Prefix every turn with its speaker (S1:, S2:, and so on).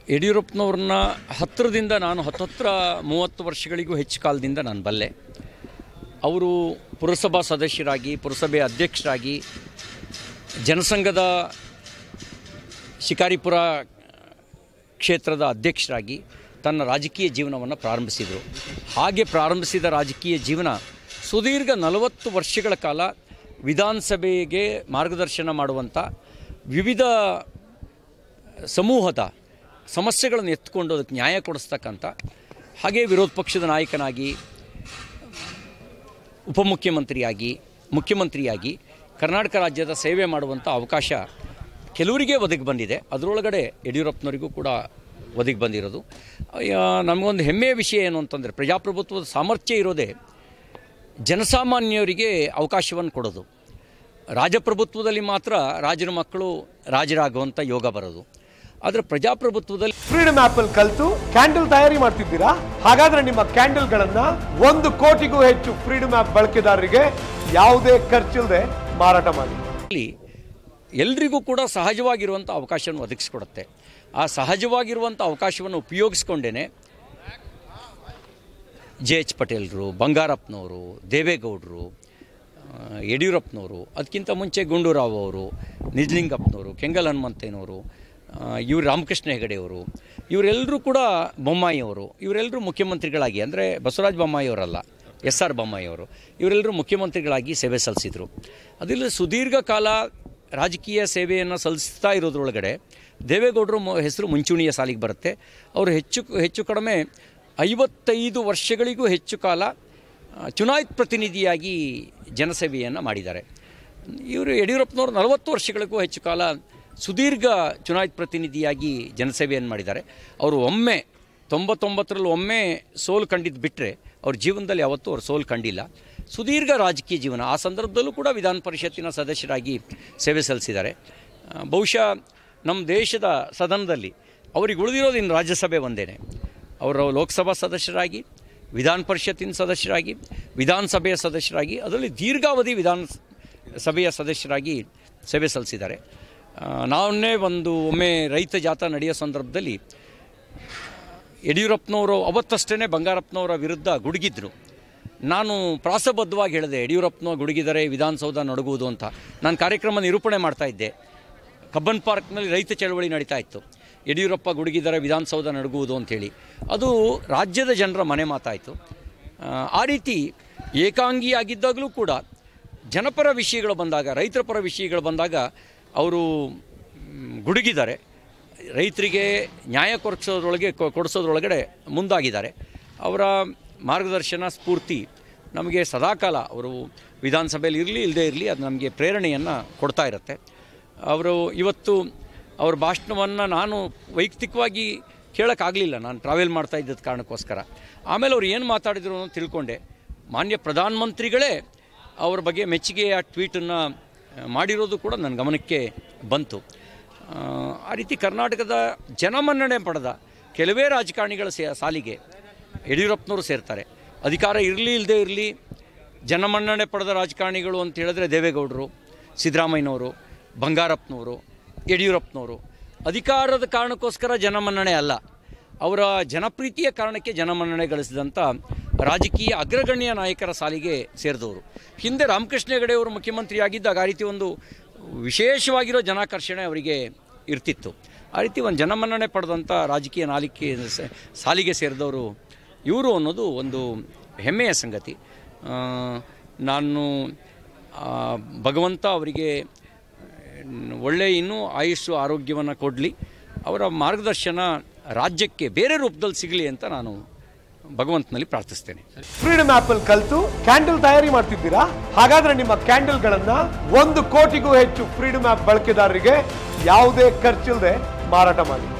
S1: ಯಡಿಯೂರಪ್ಪನವ್ರನ್ನ ಹತ್ತಿರದಿಂದ ನಾನು ಹತ್ತತ್ರ ಮೂವತ್ತು ವರ್ಷಗಳಿಗೂ ಹೆಚ್ಚು ಕಾಲದಿಂದ ನಾನು ಬಲ್ಲೆ ಅವರು ಪುರಸಭಾ ಸದಸ್ಯರಾಗಿ ಪುರಸಭೆ ಅಧ್ಯಕ್ಷರಾಗಿ ಜನಸಂಘದ ಶಿಕಾರಿಪುರ ಕ್ಷೇತ್ರದ ಅಧ್ಯಕ್ಷರಾಗಿ ತನ್ನ ರಾಜಕೀಯ ಜೀವನವನ್ನು ಪ್ರಾರಂಭಿಸಿದರು ಹಾಗೆ ಪ್ರಾರಂಭಿಸಿದ ರಾಜಕೀಯ ಜೀವನ ಸುದೀರ್ಘ ನಲವತ್ತು ವರ್ಷಗಳ ಕಾಲ ವಿಧಾನಸಭೆಗೆ ಮಾರ್ಗದರ್ಶನ ಮಾಡುವಂಥ ವಿವಿಧ ಸಮೂಹದ ಸಮಸ್ಯೆಗಳನ್ನು ಎತ್ಕೊಂಡು ಅದಕ್ಕೆ ನ್ಯಾಯ ಕೊಡಿಸ್ತಕ್ಕಂಥ ಹಾಗೆ ವಿರೋಧ ಪಕ್ಷದ ನಾಯಕನಾಗಿ ಉಪಮುಖ್ಯಮಂತ್ರಿಯಾಗಿ ಮುಖ್ಯಮಂತ್ರಿಯಾಗಿ ಕರ್ನಾಟಕ ರಾಜ್ಯದ ಸೇವೆ ಮಾಡುವಂಥ ಅವಕಾಶ ಕೆಲವರಿಗೆ ಒದಗಿ ಬಂದಿದೆ ಅದರೊಳಗಡೆ ಯಡಿಯೂರಪ್ಪನವರಿಗೂ ಕೂಡ ಒದಗಿ ಬಂದಿರೋದು ಅಯ್ಯ, ನಮಗೊಂದು ಹೆಮ್ಮೆಯ ವಿಷಯ ಏನು ಅಂತಂದರೆ ಪ್ರಜಾಪ್ರಭುತ್ವದ ಸಾಮರ್ಥ್ಯ ಇರೋದೇ ಜನಸಾಮಾನ್ಯರಿಗೆ ಅವಕಾಶವನ್ನು ಕೊಡೋದು ರಾಜಪ್ರಭುತ್ವದಲ್ಲಿ ಮಾತ್ರ ರಾಜರ ಮಕ್ಕಳು ರಾಜರಾಗುವಂಥ ಯೋಗ ಬರೋದು ಆದರೆ ಪ್ರಜಾಪ್ರಭುತ್ವದಲ್ಲಿ
S2: ಫ್ರೀಡಮ್ ಆಪ್ ಅಲ್ಲಿ ಕಲ್ತು ಕ್ಯಾಂಡಲ್ ತಯಾರಿ ಮಾಡ್ತಿದ್ದೀರಾ ಹಾಗಾದ್ರೆ ನಿಮ್ಮ ಕ್ಯಾಂಡಲ್ ಗಳನ್ನ ಒಂದು ಕೋಟಿಗೂ ಹೆಚ್ಚು ಫ್ರೀಡಮ್ ಆಪ್ ಬಳಕೆದಾರರಿಗೆ ಯಾವುದೇ ಖರ್ಚಿಲ್ಲದೆ ಮಾರಾಟ ಮಾಡಿ
S1: ಅಲ್ಲಿ ಎಲ್ರಿಗೂ ಕೂಡ ಸಹಜವಾಗಿರುವಂಥ ಅವಕಾಶವನ್ನು ಒದಗಿಸ್ಕೊಡುತ್ತೆ ಆ ಸಹಜವಾಗಿರುವಂಥ ಅವಕಾಶವನ್ನು ಉಪಯೋಗಿಸ್ಕೊಂಡೇ ಜೆ ಎಚ್ ಪಟೇಲ್ರು ಬಂಗಾರಪ್ಪನವರು ದೇವೇಗೌಡರು ಆ, ಯಡಿಯೂರಪ್ಪನವರು ಅದಕ್ಕಿಂತ ಮುಂಚೆ ಗುಂಡೂರಾವ್ ಅವರು ನಿಜಲಿಂಗಪ್ಪನವರು ಕೆಂಗಲ್ ಹನುಮಂತಯ್ಯನವರು ಇವರು ರಾಮಕೃಷ್ಣ ಹೆಗಡೆಯವರು ಇವರೆಲ್ಲರೂ ಕೂಡ ಬೊಮ್ಮಾಯಿಯವರು ಇವರೆಲ್ಲರೂ ಮುಖ್ಯಮಂತ್ರಿಗಳಾಗಿ ಅಂದರೆ ಬಸವರಾಜ ಬೊಮ್ಮಾಯಿಯವರಲ್ಲ ಎಸ್ ಆರ್ ಬೊಮ್ಮಾಯಿಯವರು ಇವರೆಲ್ಲರೂ ಮುಖ್ಯಮಂತ್ರಿಗಳಾಗಿ ಸೇವೆ ಸಲ್ಲಿಸಿದರು ಅದಿಲ್ಲ ಸುದೀರ್ಘ ಕಾಲ ರಾಜಕೀಯ ಸೇವೆಯನ್ನು ಸಲ್ಲಿಸ್ತಾ ಇರೋದ್ರೊಳಗಡೆ ದೇವೇಗೌಡರು ಮು- ಹೆಸರು ಮುಂಚೂಣಿಯ ಸಾಲಿಗೆ ಬರುತ್ತೆ ಅವರು ಹೆಚ್ಚು ಹೆಚ್ಚು ಕಡಿಮೆ ಐವತ್ತೈದು ವರ್ಷಗಳಿಗೂ ಹೆಚ್ಚು ಕಾಲ ಆ, ಚುನಾಯಿತ ಪ್ರತಿನಿಧಿಯಾಗಿ ಜನಸೇವೆಯನ್ನು ಮಾಡಿದ್ದಾರೆ ಇವರು ಯಡಿಯೂರಪ್ಪನವರು ನಲವತ್ತು ವರ್ಷಗಳಿಗೂ ಹೆಚ್ಚು ಕಾಲ ಸುದೀರ್ಘ ಚುನಾಯಿತ ಪ್ರತಿನಿಧಿಯಾಗಿ ಜನಸೇವೆಯನ್ನು ಮಾಡಿದ್ದಾರೆ ಅವರು ಒಮ್ಮೆ ತೊಂಬತ್ತೊಂಬತ್ತರಲ್ಲಿ ಒಮ್ಮೆ ಸೋಲು ಕಂಡಿದ್ದು ಬಿಟ್ಟರೆ ಅವ್ರ ಜೀವನದಲ್ಲಿ ಯಾವತ್ತೂ ಅವ್ರು ಸೋಲು ಕಂಡಿಲ್ಲ ಸುದೀರ್ಘ ರಾಜಕೀಯ ಜೀವನ ಆ ಸಂದರ್ಭದಲ್ಲೂ ಕೂಡ ವಿಧಾನ ಪರಿಷತ್ತಿನ ಸದಸ್ಯರಾಗಿ ಸೇವೆ ಸಲ್ಲಿಸಿದ್ದಾರೆ ಆ, ಬಹುಶಃ ನಮ್ಮ ದೇಶದ ಸದನದಲ್ಲಿ ಅವ್ರಿಗೆ ಉಳಿದಿರೋದು ಇನ್ನು ರಾಜ್ಯಸಭೆ ಒಂದೇನೆ ಅವರು ಲೋಕಸಭಾ ಸದಸ್ಯರಾಗಿ ವಿಧಾನ ಪರಿಷತ್ತಿನ ಸದಸ್ಯರಾಗಿ ವಿಧಾನಸಭೆಯ ಸದಸ್ಯರಾಗಿ ಅದರಲ್ಲಿ ದೀರ್ಘಾವಧಿ ವಿಧಾನ ಸಭೆಯ ಸದಸ್ಯರಾಗಿ ಸೇವೆ ಸಲ್ಲಿಸಿದ್ದಾರೆ ಆ, ನಾವನ್ನೇ ಒಂದು ಒಮ್ಮೆ ರೈತ ಜಾಥಾ ನಡೆಯೋ ಸಂದರ್ಭದಲ್ಲಿ ಯಡಿಯೂರಪ್ಪನವರು ಅವತ್ತಷ್ಟೇ ಬಂಗಾರಪ್ಪನವರ ವಿರುದ್ಧ ಗುಡುಗಿದ್ರು ನಾನು ಪ್ರಾಸಬದ್ಧವಾಗಿ ಹೇಳಿದೆ ಯಡಿಯೂರಪ್ಪನವರು ಗುಡುಗಿದರೆ ವಿಧಾನಸೌಧ ನಡುಗುವುದು ಅಂತ ನಾನು ಕಾರ್ಯಕ್ರಮ ನಿರೂಪಣೆ ಮಾಡ್ತಾ ಇದ್ದೆ ಕಬ್ಬನ್ ಪಾರ್ಕ್ನಲ್ಲಿ ರೈತ ಚಳವಳಿ ನಡೀತಾ ಇತ್ತು ಯಡಿಯೂರಪ್ಪ ಗುಡುಗಿದರೆ ವಿಧಾನಸೌಧ ನಡುಗುವುದು ಅಂಥೇಳಿ ಅದು ರಾಜ್ಯದ ಜನರ ಮನೆ ಮಾತಾಯಿತು ಆ, ಆ ರೀತಿ ಏಕಾಂಗಿಯಾಗಿದ್ದಾಗಲೂ ಕೂಡ ಜನಪರ ವಿಷಯಗಳು ಬಂದಾಗ ರೈತರ ಪರ ವಿಷಯಗಳು ಬಂದಾಗ ಅವರು ಮ್, ಗುಡುಗಿದ್ದಾರೆ ರೈತರಿಗೆ ನ್ಯಾಯ ಕೊಡಿಸೋದ್ರೊಳಗೆ ಕೊ- ಕೊಡಿಸೋದ್ರೊಳಗಡೆ ಮುಂದಾಗಿದ್ದಾರೆ ಅವರ ಮಾರ್ಗದರ್ಶನ ಸ್ಫೂರ್ತಿ ನಮಗೆ ಸದಾಕಾಲ ಅವರು ವಿಧಾನಸಭೆಯಲ್ಲಿ ಇರಲಿ ಇಲ್ಲದೇ ಇರಲಿ ಅದು ನಮಗೆ ಪ್ರೇರಣೆಯನ್ನು ಕೊಡ್ತಾ ಇರುತ್ತೆ ಅವರು ಇವತ್ತು ಅವ್ರ ಭಾಷಣವನ್ನು ನಾನು ವೈಯಕ್ತಿಕವಾಗಿ ಕೇಳೋಕ್ಕಾಗಲಿಲ್ಲ ನಾನು ಟ್ರಾವೆಲ್ ಮಾಡ್ತಾ ಇದ್ದದ ಕಾರಣಕ್ಕೋಸ್ಕರ ಆಮೇಲೆ ಅವ್ರು ಏನು ಮಾತಾಡಿದ್ರು ಅನ್ನೋದು ತಿಳ್ಕೊಂಡೆ ಮಾನ್ಯ ಪ್ರಧಾನಮಂತ್ರಿಗಳೇ ಅವ್ರ ಬಗ್ಗೆ ಮೆಚ್ಚುಗೆಯ ಟ್ವೀಟನ್ನು ಮಾಡಿರೋದು ಕೂಡ ನನ್ನ ಗಮನಕ್ಕೆ ಬಂತು ಆ, ಆ ರೀತಿ ಕರ್ನಾಟಕದ ಜನಮನ್ನಣೆ ಪಡೆದ ಕೆಲವೇ ರಾಜಕಾರಣಿಗಳ ಸೇ ಸಾಲಿಗೆ ಯಡಿಯೂರಪ್ಪನವರು ಸೇರ್ತಾರೆ ಅಧಿಕಾರ ಇರಲಿ ಇಲ್ಲದೇ ಇರಲಿ ಜನಮನ್ನಣೆ ಪಡೆದ ರಾಜಕಾರಣಿಗಳು ಅಂತ ಹೇಳಿದ್ರೆ ದೇವೇಗೌಡರು ಸಿದ್ದರಾಮಯ್ಯನವರು ಬಂಗಾರಪ್ಪನವರು ಯಡಿಯೂರಪ್ಪನವರು ಅಧಿಕಾರದ ಕಾರಣಕ್ಕೋಸ್ಕರ ಜನಮನ್ನಣೆ ಅಲ್ಲ ಅವರ ಜನಪ್ರೀತಿಯ ಕಾರಣಕ್ಕೆ ಜನಮನ್ನಣೆ ಗಳಿಸಿದಂಥ ರಾಜಕೀಯ ಅಗ್ರಗಣ್ಯ ನಾಯಕರ ಸಾಲಿಗೆ ಸೇರಿದವರು ಹಿಂದೆ ರಾಮಕೃಷ್ಣ ಹೆಗಡೆಯವರು ಮುಖ್ಯಮಂತ್ರಿಯಾಗಿದ್ದಾಗ ಆ ರೀತಿ ಒಂದು ವಿಶೇಷವಾಗಿರೋ ಜನಾಕರ್ಷಣೆ ಅವರಿಗೆ ಇರ್ತಿತ್ತು ಆ ರೀತಿ ಒಂದು ಜನಮನ್ನಣೆ ಪಡೆದಂಥ ರಾಜಕೀಯ ನಾಲಿಕೆ ಸ- ಸಾಲಿಗೆ ಸೇರಿದವರು ಇವರು ಅನ್ನೋದು ಒಂದು ಹೆಮ್ಮೆಯ ಸಂಗತಿ ಆ, ನಾನು ಆ, ಭಗವಂತ ಅವರಿಗೆ ಒಳ್ಳೆಯ ಇನ್ನೂ ಆಯುಷ್ಸು ಆರೋಗ್ಯವನ್ನು ಕೊಡಲಿ ಅವರ ಮಾರ್ಗದರ್ಶನ ರಾಜ್ಯಕ್ಕೆ ಬೇರೆ ರೂಪದಲ್ಲಿ ಸಿಗಲಿ ಅಂತ ನಾನು ಭಗವಂತನಲ್ಲಿ ಪ್ರಾರ್ಥಿಸ್ತೇನೆ
S2: ಫ್ರೀಡಮ್ ಆಪ್ ಅಲ್ಲಿ ಕಲ್ತು ಕ್ಯಾಂಡಲ್ ತಯಾರಿ ಮಾಡ್ತಿದ್ದೀರಾ ಹಾಗಾದ್ರೆ ನಿಮ್ಮ ಕ್ಯಾಂಡಲ್ ಗಳನ್ನ ಒಂದು ಕೋಟಿಗೂ ಹೆಚ್ಚು ಫ್ರೀಡಮ್ ಆಪ್ ಬಳಕೆದಾರರಿಗೆ ಯಾವುದೇ ಖರ್ಚಿಲ್ಲದೆ ಮಾರಾಟ ಮಾಡಿ